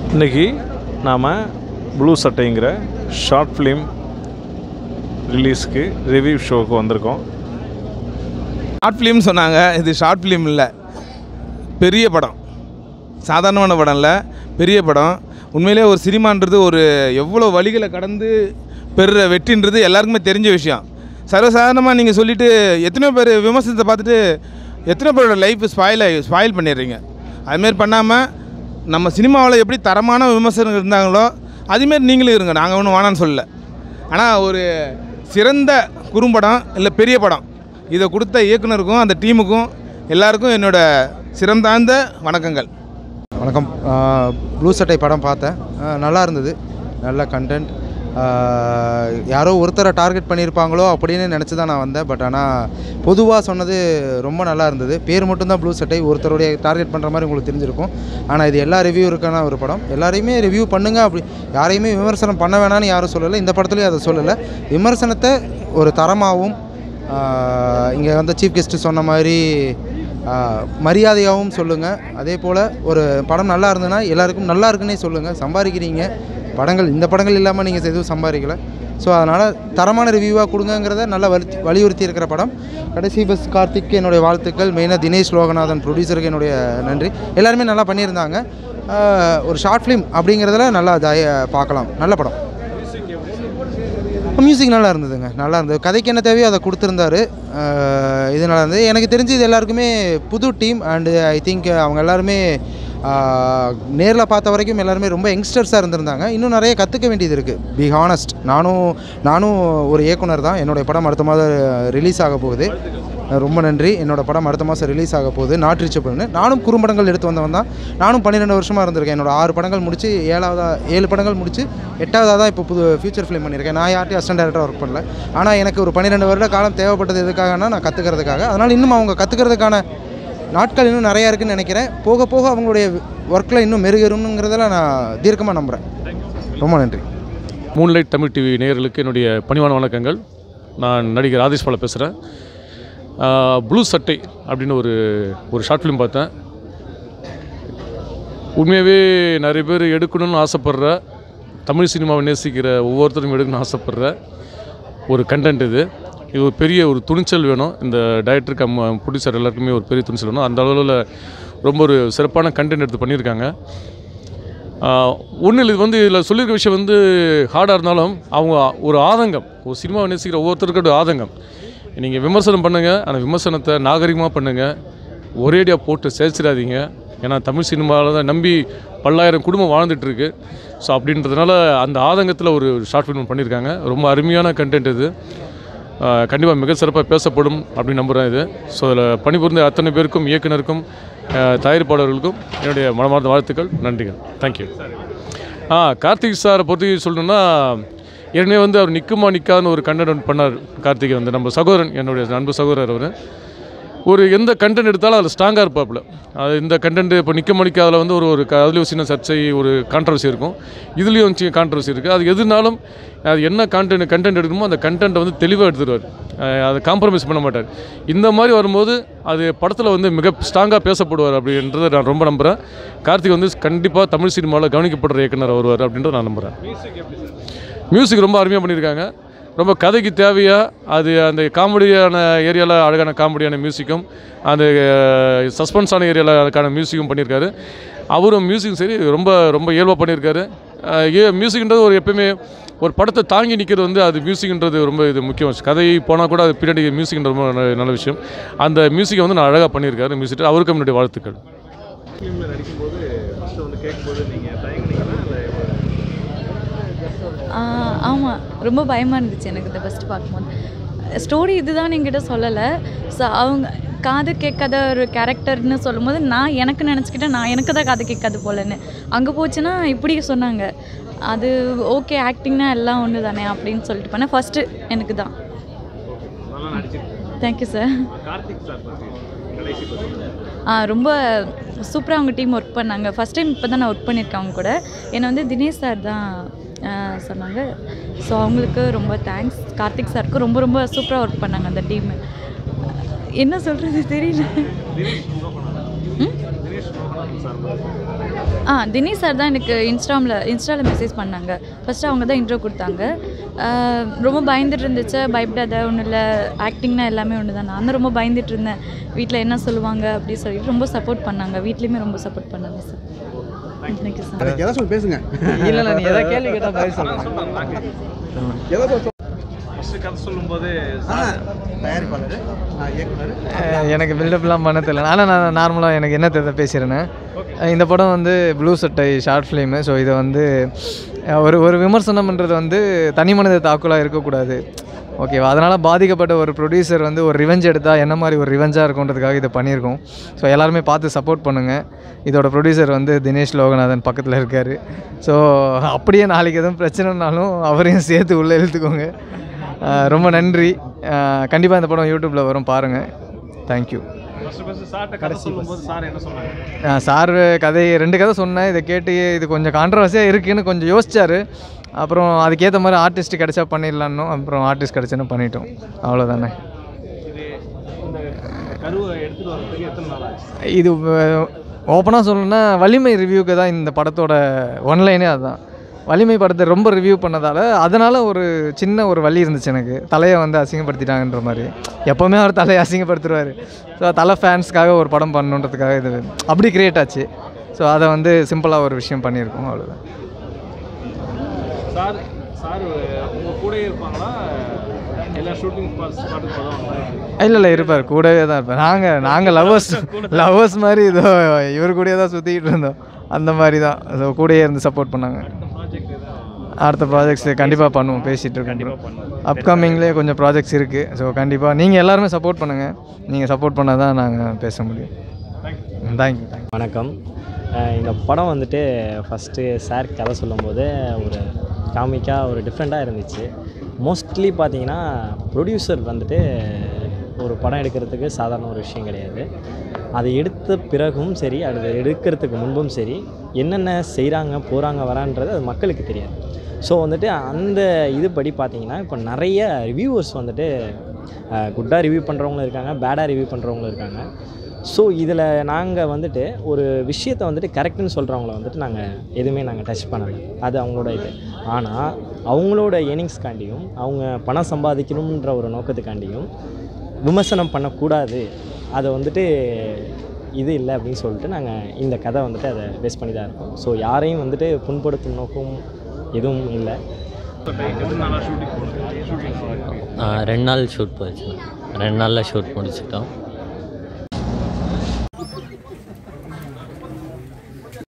இன்றைக்கி நாம் ப்ளூ சட்டைங்கிற ஷார்ட் ஃபிலிம் ரிலீஸ்க்கு ரிவ்யூ ஷோவுக்கு வந்திருக்கோம் ஷார்ட் ஃபிலிம் சொன்னாங்க இது ஷார்ட் ஃபிலிம் இல்லை பெரிய படம் சாதாரணமான படம் இல்லை பெரிய படம் உண்மையிலே ஒரு சினிமான்றது ஒரு எவ்வளோ வழிகளை கடந்து பெறுற வெற்றின்றது எல்லாருக்குமே தெரிஞ்ச விஷயம் சர்வசாதாரணமாக நீங்கள் சொல்லிவிட்டு எத்தனையோ பேர் விமர்சனத்தை பார்த்துட்டு எத்தனையோ பேரோட லைஃப் ஸ்பாயில் ஸ்பாயில் பண்ணிடுறீங்க அதுமாரி பண்ணாமல் நம்ம சினிமாவில் எப்படி தரமான விமர்சனம் இருந்தாங்களோ அதுமாரி நீங்களும் இருங்க நாங்கள் ஒன்றும் வேணான்னு சொல்லல ஆனால் ஒரு சிறந்த குறும்படம் இல்லை பெரிய படம் இதை கொடுத்த இயக்குனருக்கும் அந்த டீமுக்கும் எல்லாருக்கும் என்னோட சிறந்தாழ்ந்த வணக்கங்கள் வணக்கம் ப்ளூ சட்டை படம் பார்த்தேன் ஆஹ் நல்லா இருந்தது நல்ல கண்டென்ட் யாரோ ஒருத்தரை டார்கெட் பண்ணியிருப்பாங்களோ அப்படின்னு நினச்சி தான் நான் வந்தேன் பட் ஆனால் பொதுவாக சொன்னது ரொம்ப நல்லா இருந்தது பேர் மட்டும்தான் ப்ளூ சட்டை ஒருத்தருடைய டார்கெட் பண்ணுற மாதிரி உங்களுக்கு தெரிஞ்சிருக்கும் ஆனால் இது எல்லா ரிவ்யூருக்கான ஒரு படம் எல்லாரையுமே ரிவ்யூ பண்ணுங்க அப்படி யாரையுமே விமர்சனம் பண்ண வேணாம்னு யாரும் சொல்லலை இந்த படத்துலையும் அதை சொல்லலை விமர்சனத்தை ஒரு தரமாகவும் இங்கே வந்த சீஃப் கெஸ்ட்டு சொன்ன மாதிரி ஆஹ் மரியாதையாகவும் சொல்லுங்கள் அதே போல் ஒரு படம் நல்லா இருந்ததுன்னா எல்லாருக்கும் நல்லா இருக்குன்னே சொல்லுங்கள் சம்பாதிக்கிறீங்க படங்கள் இந்த படங்கள் இல்லாமல் நீங்கள் எதுவும் சம்பாதிக்கல ஸோ அதனால் தரமான ரிவ்யூவாக கொடுங்கங்கிறத நல்லா வலி வலியுறுத்தி இருக்கிற படம் கடைசி பஸ் கார்த்திக் என்னுடைய வாழ்த்துக்கள் மெயினாக தினேஷ் லோகநாதன் ப்ரொடியூசருக்கு என்னுடைய நன்றி எல்லாருமே நல்லா பண்ணியிருந்தாங்க ஆஹ் ஒரு ஷார்ட் ஃபிலிம் அப்படிங்கிறதுல நல்லா ஜாய பார்க்கலாம் நல்ல படம் மியூசிக் நல்லா இருந்ததுங்க நல்லா இருந்தது கதைக்கு என்ன தேவையோ அதை கொடுத்துருந்தாரு அஹ் இது நல்லா இருந்தது எனக்கு தெரிஞ்சு இது எல்லாருக்குமே புது டீம் அண்டு ஐ திங்க் அவங்க எல்லாருமே நேரில் பார்த்த வரைக்கும் எல்லாருமே ரொம்ப யங்ஸ்டர்ஸாக இருந்திருந்தாங்க இன்னும் நிறைய கற்றுக்க வேண்டியது இருக்குது பி ஹானஸ்ட் நானும் நானும் ஒரு இயக்குனர் தான் என்னுடைய படம் அடுத்த மாதம் ரிலீஸ் ஆக போகுது ரொம்ப நன்றி என்னோட படம் அடுத்த மாதம் ரிலீஸ் ஆக போகுது நாட் ரீச்சபிள்னு நானும் குறும்படங்கள் எடுத்து வந்தவன் தான் நானும் பன்னிரெண்டு வருஷமாக இருந்திருக்கேன் என்னோட ஆறு படங்கள் முடிச்சு ஏழாவதா ஏழு படங்கள் முடிச்சு எட்டாவதாக தான் இப்போ புது ஃபியூச்சர் ஃபிலிம் பண்ணியிருக்கேன் நான் யார்ட்டையும் அசிஸ்டன்ட் டேரக்டர் ஒர்க் பண்ணல ஆனால் எனக்கு ஒரு பன்னிரெண்டு வருட காலம் தேவைப்பட்டது எதுக்காகனா நான் கற்றுக்கிறதுக்காக அதனால் இன்னும் அவங்க கற்றுக்கிறதுக்கான நாட்கள் இன்னும் நிறையா இருக்குன்னு நினைக்கிறேன் போக போக அவங்களுடைய ஒர்க்கில் இன்னும் மெருகேறும்ங்கிறதுல நான் தீர்க்கமாக நம்புகிறேன் ரொம்ப நன்றி மூன்லைட் தமிழ் டிவி நேயர்களுக்கு என்னுடைய பணிவான வணக்கங்கள் நான் நடிகர் ஆதிஷ் பாலா பேசுகிறேன் ப்ளூ சட்டை அப்படின்னு ஒரு ஒரு ஷார்ட் ஃபிலிம் பார்த்தேன் உண்மையாகவே நிறைய பேர் எடுக்கணும்னு ஆசைப்படுற தமிழ் சினிமாவை நேசிக்கிற ஒவ்வொருத்தரும் எடுக்கணும்னு ஆசைப்படுற ஒரு கண்டென்ட் இது இது ஒரு பெரிய ஒரு துணிச்சல் வேணும் இந்த டைரக்டருக்கு அம்மா ப்ரொடியூசர் எல்லாருக்குமே ஒரு பெரிய துணிச்சல் வேணும் அந்த அளவில் ரொம்ப ஒரு சிறப்பான கண்டென்ட் எடுத்து பண்ணியிருக்காங்க ஒன்றும் இல்லை இது வந்து இதில் சொல்லியிருக்க விஷயம் வந்து ஹார்டாக இருந்தாலும் அவங்க ஒரு ஆதங்கம் ஒரு சினிமாவை நேசிக்கிற ஒவ்வொருத்தருக்கும் ஒரு ஆதங்கம் நீங்கள் விமர்சனம் பண்ணுங்கள் அந்த விமர்சனத்தை நாகரிகமாக பண்ணுங்கள் ஒரேடியாக போட்டு சேர்ச்சிடாதீங்க ஏன்னா தமிழ் சினிமாவில் தான் நம்பி பல்லாயிரம் குடும்பம் வாழ்ந்துட்டுருக்கு ஸோ அப்படின்றதுனால அந்த ஆதங்கத்தில் ஒரு ஷார்ட் ஃபிலிம் பண்ணியிருக்காங்க ரொம்ப அருமையான கண்டென்ட் இது கண்டிப்பாக மிக சிறப்பாக பேசப்படும் அப்படின்னு நம்புகிறேன் இது ஸோ அதில் பணிபுரிந்த அத்தனை பேருக்கும் இயக்குனருக்கும் அஹ், தயாரிப்பாளர்களுக்கும் என்னுடைய மனமார்ந்த வாழ்த்துக்கள் நன்றிகள் தேங்க்யூ ஆ கார்த்திக் சாரை பற்றி சொல்லணுன்னா ஏற்கனவே வந்து அவர் நிற்குமா நிற்காதுன்னு ஒரு கண்டென்ட் பண்ணார் கார்த்திகை வந்து நம்ம சகோதரன் என்னுடைய அன்பு சகோதரர் அவர் ஒரு எந்த கண்டென்ட் எடுத்தாலும் அதில் ஸ்ட்ராங்காக இருப்பாப்புல அது இந்த கண்டென்ட் இப்போ நிற்க மணிக்கு அதில் வந்து ஒரு ஒரு க- அதுலேயும் ஒரு சின்ன சர்ச்சை ஒரு கான்ட்ரவர்சி இருக்கும் இதுலேயும் சின்ன கான்ட்ரவர்சி இருக்குது அது எதுனாலும் அது என்ன கான்டென்ட் கண்டென்ட் எடுக்கணுமோ அந்த கண்டென்ட்டை வந்து தெளிவாக எடுத்துருவார் அஹ் அதை காம்ப்ரமைஸ் பண்ண மாட்டார் இந்த மாதிரி வரும்போது அது படத்தில் வந்து மிக ஸ்ட்ராங்காக பேசப்படுவார் அப்படின்றத நான் ரொம்ப நம்புகிறேன் கார்த்திக் வந்து கண்டிப்பாக தமிழ் சினிமாவில் கவனிக்கப்படுற இயக்குனர் வருவார் அப்படின்றத நான் நம்புகிறேன் மியூசிக் ரொம்ப அருமையாக பண்ணியிருக்காங்க ரொம்ப கதைக்கு தேவையாக அது அந்த காமெடியான ஏரியாவில் அழகான காமெடியான மியூசிக்கும் அந்த சஸ்பென்ஸான ஏரியாவில் அதுக்கான மியூசிக்கும் பண்ணியிருக்காரு அவரும் மியூசிக்கும் சரி ரொம்ப ரொம்ப இயல்பாக பண்ணியிருக்காரு அஹ் ஏ மியூசிக்ன்றது ஒரு எப்பயுமே ஒரு படத்தை தாங்கி நிற்கிறது வந்து அது மியூசிக்ன்றது ரொம்ப இது முக்கியம் கதை போனால் கூட அது பின்னாடி மியூசிக்ன்ற ரொம்ப நல்ல- நல்ல விஷயம் அந்த மியூசிக்கை வந்து நான் அழகாக பண்ணியிருக்காரு மியூசிக் அவருக்கும் என்னுடைய வாழ்த்துக்கள் ஆமாம் ரொம்ப பயமாக இருந்துச்சு எனக்கு இந்த ஃபஸ்ட்டு பார்க்கும்போது ஸ்டோரி இதுதான் என்கிட்ட சொல்லலை ஸோ அவங்க காது கேட்காத ஒரு கேரக்டர்னு சொல்லும்போது நான் எனக்கு நினச்சிக்கிட்டேன் நான் எனக்கு தான் காது கேட்காது போலன்னு அங்கே போச்சுன்னா இப்படி சொன்னாங்க அது ஓகே ஆக்டிங்னா எல்லாம் ஒன்று தானே அப்படின்னு சொல்லிட்டு பண்ணேன் ஃபஸ்ட்டு எனக்கு தான் தேங்க்யூ சார் ஆ ரொம்ப சூப்பராக அவங்க டீம் ஒர்க் பண்ணாங்க ஃபஸ்ட் டைம் இப்போ தான் நான் ஒர்க் பண்ணியிருக்கேன் அவங்க கூட என்னை வந்து தினேஷ் சார் தான் ஆ, சொன்னாங்க ஸோ அவங்களுக்கு ரொம்ப தேங்க்ஸ் கார்த்திக் சாருக்கு ரொம்ப ரொம்ப சூப்பராக ஒர்க் பண்ணாங்க அந்த டீம் என்ன சொல்கிறது தெரியல ம் ஆ தினேஷ் சார் தான் எனக்கு இன்ஸ்டாமில் இன்ஸ்டாவில் மெசேஜ் பண்ணாங்க ஃபஸ்ட்டு அவங்க தான் இன்ட்ரோ கொடுத்தாங்க ஆஹ் ரொம்ப பயந்துட்டு இருந்துச்சு பயப்படாத ஒன்றும் இல்லை ஆக்டிங்னா எல்லாமே ஒன்று தான் நான் தான் ரொம்ப பயந்துட்டு இருந்தேன் வீட்டில் என்ன சொல்லுவாங்க அப்படி சொல்லிட்டு ரொம்ப சப்போர்ட் பண்ணாங்க வீட்லேயுமே ரொம்ப சப்போர்ட் பண்ணாங்க சார் தேங்க்யூ சார் ஏதாவது சொல்லி பேசுங்க இல்லை இல்லை நீ எதாவது கேள்வி கேட்டால் பதில் சொல்லுங்கள் ஃபஸ்ட்டு கதை சொல்லும்போது தயாரிப்பாளர் இயக்குனர் அஹ் எனக்கு பில்டப்லாம் பண்ண தெரியல ஆனால் நான் நார்மலாக எனக்கு என்ன தெரியல பேசிடுறேன் இந்த படம் வந்து ப்ளூ சட்டை ஷார்ட் ஃபிலிமு ஸோ இதை வந்து அஹ் ஒரு ஒரு விமர்சனம்ன்றது வந்து தனி மனித தாக்குலாக இருக்கக்கூடாது ஓகேவா அதனால் பாதிக்கப்பட்ட ஒரு ப்ரொடியூசர் வந்து ஒரு ரிவெஞ்ச் எடுத்தால் என்ன மாதிரி ஒரு ரிவெஞ்சாக இருக்குன்றதுக்காக இதை பண்ணியிருக்கோம் ஸோ எல்லாருமே பார்த்து சப்போர்ட் பண்ணுங்கள் இதோட ப்ரொடியூசர் வந்து தினேஷ் லோகநாதன் பக்கத்தில் இருக்கார் ஸோ அப்படியே நாளைக்கு எதுவும் பிரச்சனைனாலும் அவரையும் சேர்த்து உள்ளே இழுத்துக்கோங்க அஹ் ரொம்ப நன்றி கண்டிப்பாக இந்த படம் யூடியூப்பில் வரும் பாருங்கள் தேங்க்யூ ஃபஸ்ட்டு ஃபஸ்ட்டு சார்ட்ட கதை சொல்லும்போது சார் என்ன சொன்னாங்க சார் கதை ரெண்டு கதை சொன்னேன் இதை கேட்டு இது கொஞ்சம் கான்ட்ரவர்சியாக இருக்குன்னு கொஞ்சம் யோசிச்சார் அப்புறம் அதுக்கேற்ற மாதிரி ஆர்டிஸ்ட் கிடைச்சா பண்ணிடலான்னு அப்புறம் ஆர்டிஸ்ட் கிடைச்சுன்னு பண்ணிட்டோம் அவ்வளோதானே இது இந்த கருவை எடுத்துகிட்டு வரதுக்கு எத்தனை நாள் ஆச்சு இது ஓப்பனாக சொல்லணும்னா வலிமை ரிவ்யூக்கு தான் இந்த படத்தோட ஒன்லைனே அதுதான் வலிமை படத்தை ரொம்ப ரிவ்யூ பண்ணதால் அதனால் ஒரு சின்ன ஒரு வலி இருந்துச்சு எனக்கு தலையை வந்து அசிங்கப்படுத்திட்டாங்கன்ற மாதிரி எப்போவுமே அவர் தலையை அசிங்கப்படுத்துருவார் ஸோ தலை ஃபேன்ஸ்க்காக ஒரு படம் பண்ணணுன்றதுக்காக இது அப்படி கிரியேட் ஆச்சு ஸோ அதை வந்து சிம்பிளாக ஒரு விஷயம் பண்ணியிருக்கோம் அவ்வளோதான் சார் சார் உங்கள் கூடயே இருப்பாங்களா எல்லா ஷூட்டிங் ஸ்பாட்ஸ் ஸ்பாட்டுக்கு போதும் இல்லை இல்லை இருப்பார் கூடவே தான் இருப்பார் நாங்கள் நாங்கள் லவ்வர்ஸ் லவ்வர்ஸ் மாதிரி இதோ இவர் கூடயே தான் சுற்றிக்கிட்டு இருந்தோம் அந்த மாதிரி தான் ஸோ கூடயே இருந்து சப்போர்ட் பண்ணாங்க ப்ராஜெக்ட் எதுவும் அடுத்த ப்ராஜெக்ட்ஸ் கண்டிப்பாக பண்ணுவோம் பேசிகிட்டு இருக்கோம் அப்கமிங்லேயே கொஞ்சம் ப்ராஜெக்ட்ஸ் இருக்குது ஸோ கண்டிப்பாக நீங்கள் எல்லாருமே சப்போர்ட் பண்ணுங்கள் நீங்கள் சப்போர்ட் பண்ணால் தான் நாங்கள் பேச முடியும் தேங்க்யூ தேங்க்யூ வணக்கம் அஹ் இந்த படம் வந்துட்டு ஃபஸ்ட்டு சார் கதை சொல்லும்போது ஒரு காமிக்காக ஒரு டிஃப்ரெண்ட்டாக இருந்துச்சு மோஸ்ட்லி பார்த்தீங்கன்னா ப்ரொடியூசர் வந்துட்டு ஒரு படம் எடுக்கிறதுக்கு சாதாரண ஒரு விஷயம் கிடையாது அதை எடுத்த பிறகும் சரி அது எடுக்கிறதுக்கு முன்பும் சரி என்னென்ன செய்கிறாங்க போகிறாங்க வரான்றது அது மக்களுக்கு தெரியாது ஸோ வந்துட்டு அந்த இதுபடி பார்த்தீங்கன்னா இப்போ நிறைய ரிவ்யூவர்ஸ் வந்துட்டு குட்டாக ரிவ்யூ பண்ணுறவங்களும் இருக்காங்க பேடாக ரிவ்யூ பண்ணுறவங்களும் இருக்காங்க ஸோ இதில் நாங்கள் வந்துட்டு ஒரு விஷயத்தை வந்துட்டு கரெக்டுன்னு சொல்கிறவங்கள வந்துட்டு நாங்கள் எதுவுமே நாங்கள் டச் பண்ணலை அது அவங்களோட இது ஆனால் அவங்களோட எர்னிங்ஸ்காண்டியும் அவங்க பணம் சம்பாதிக்கணுன்ற ஒரு நோக்கத்துக்காண்டியும் விமர்சனம் பண்ணக்கூடாது அதை வந்துட்டு இது இல்லை அப்படின்னு சொல்லிட்டு நாங்கள் இந்த கதை வந்துட்டு அதை பேஸ் பண்ணி தான் இருக்கோம் ஸோ யாரையும் வந்துட்டு புண்படுத்தும் நோக்கம் எதுவும் இல்லை எத்தனை நாளாக ஷூட்டிங் போடுறது ஷூட்டிங் ஆ, ரெண்டு நாள் ஷூட் போயிடுச்சு ரெண்டு நாளில் ஷூட் முடிச்சிட்டோம்